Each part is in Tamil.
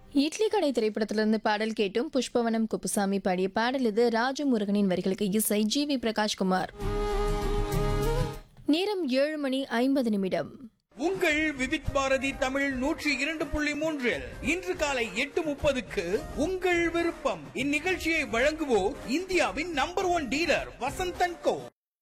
இட்லி கடை திரைப்படத்திலிருந்து பாடல் கேட்டும் புஷ்பவனம் குப்புசாமி பாடிய பாடல் இது ராஜு முருகனின் வரிகளுக்கு இசை ஜி வி பிரகாஷ்குமார் நேரம் ஏழு மணி ஐம்பது நிமிடம் உங்கள் விவித் பாரதி தமிழ் நூற்றி இரண்டு புள்ளி மூன்றில் இன்று காலை எட்டு முப்பதுக்கு உங்கள் விருப்பம் இந்நிகழ்ச்சியை வழங்குவோர் இந்தியாவின் number one dealer Vasanthan co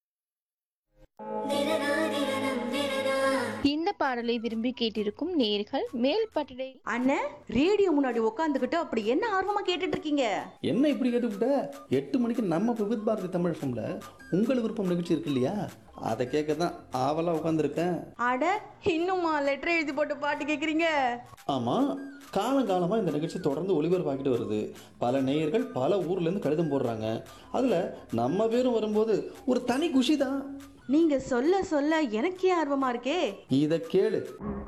இந்த பாடலை விரும்பி கேட்டிருக்கும் நேர்கள் மேல் பட்டடை அண்ணே ரேடியோ முன்னாடி உட்காந்துக்கிட்டு அப்படி என்ன ஆர்வமா கேட்டுட்டு இருக்கீங்க என்ன இப்படி கேட்டுவிட்ட எட்டு மணிக்கு நம்ம விவித் பாரதி தமிழ் ஃபம்ல உங்கள் விருப்பம் நிகழ்ச்சி இருக்கு இல்லையா அதை கேட்க தான் ஆவலாக உட்காந்துருக்கேன் அட இன்னுமா லெட்டர் எழுதி போட்டு பாட்டு கேக்குறீங்க ஆமாம் காலங்காலமாக இந்த நிகழ்ச்சி தொடர்ந்து ஒளிபரப்பாக்கிட்டு வருது பல நேயர்கள் பல ஊர்லேருந்து கடிதம் போடுறாங்க அதில் நம்ம பேரும் வரும்போது ஒரு தனி குஷி தான் நீங்க சொல்ல சொல்ல எனக்கே ஆர்வமா இருக்கே இதை கேளு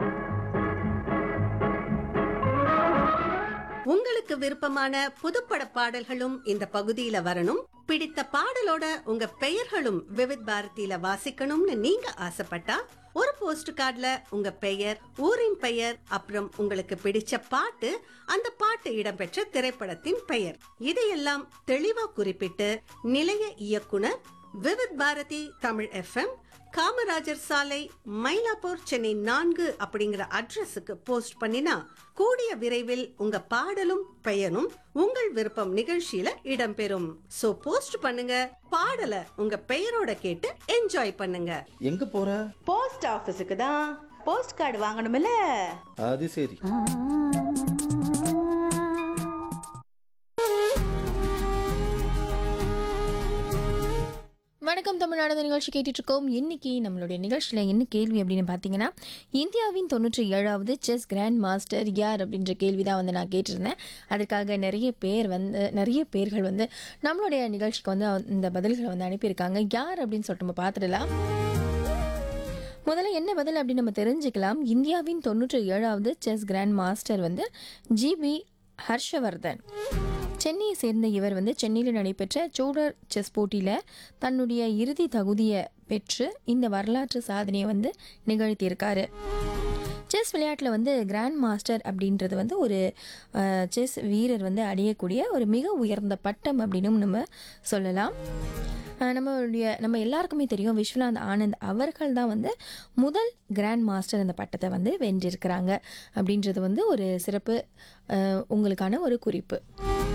உங்களுக்கு விருப்பமான புதுப்பட பாடல்களும் இந்த பகுதியில வரணும் பிடித்த பாடலோட உங்க பெயர்களும் விவித் பாரதியில வாசிக்கணும்னு நீங்க ஆசைப்பட்டா ஒரு போஸ்ட் கார்டுல உங்க பெயர் ஊரின் பெயர் அப்புறம் உங்களுக்கு பிடிச்ச பாட்டு அந்த பாட்டு இடம்பெற்ற திரைப்படத்தின் பெயர் இதையெல்லாம் தெளிவா குறிப்பிட்டு நிலைய இயக்குனர் விவித் பாரதி தமிழ் எஃப்எம் காமராஜர் சாலை மயிலாப்பூர் சென்னை நான்கு அப்படிங்கிற அட்ரஸுக்கு போஸ்ட் பண்ணினா கூடிய விரைவில் உங்க பாடலும் பெயரும் உங்கள் விருப்பம் நிகழ்ச்சியில இடம்பெறும் சோ போஸ்ட் பண்ணுங்க பாடலை உங்க பெயரோட கேட்டு என்ஜாய் பண்ணுங்க எங்கே போகிற போஸ்ட் ஆபீஸுக்கு தான் போஸ்ட் கார்டு வாங்கணும்ல அது சரி வணக்கம் தமிழ்நாடு இந்த நிகழ்ச்சி கேட்டுட்டு இருக்கோம் இன்னைக்கு நம்மளுடைய நிகழ்ச்சியில் என்ன கேள்வி அப்படின்னு பார்த்தீங்கன்னா இந்தியாவின் தொண்ணூற்றி ஏழாவது செஸ் கிராண்ட் மாஸ்டர் யார் அப்படின்ற கேள்வி தான் வந்து நான் கேட்டிருந்தேன் அதற்காக நிறைய பேர் வந்து நிறைய பேர்கள் வந்து நம்மளுடைய நிகழ்ச்சிக்கு வந்து இந்த பதில்களை வந்து அனுப்பியிருக்காங்க யார் அப்படின்னு சொல்லிட்டு நம்ம பார்த்துடலாம் முதல்ல என்ன பதில் அப்படின்னு நம்ம தெரிஞ்சுக்கலாம் இந்தியாவின் தொண்ணூற்றி ஏழாவது செஸ் கிராண்ட் மாஸ்டர் வந்து ஜிபி ஹர்ஷவர்தன் சென்னையை சேர்ந்த இவர் வந்து சென்னையில் நடைபெற்ற சூடர் செஸ் போட்டியில் தன்னுடைய இறுதி தகுதியை பெற்று இந்த வரலாற்று சாதனையை வந்து நிகழ்த்தியிருக்காரு செஸ் விளையாட்டில் வந்து கிராண்ட் மாஸ்டர் அப்படின்றது வந்து ஒரு அஹ், செஸ் வீரர் வந்து அடையக்கூடிய ஒரு மிக உயர்ந்த பட்டம் அப்படின்னும் நம்ம சொல்லலாம் அஹ், நம்மளுடைய நம்ம எல்லாருக்குமே தெரியும் விஸ்வநாத் ஆனந்த் அவர்கள் தான் வந்து முதல் கிராண்ட் மாஸ்டர் அந்த பட்டத்தை வந்து வென்றிருக்கிறாங்க அப்படின்றது வந்து ஒரு சிறப்பு அஹ், உங்களுக்கான ஒரு குறிப்பு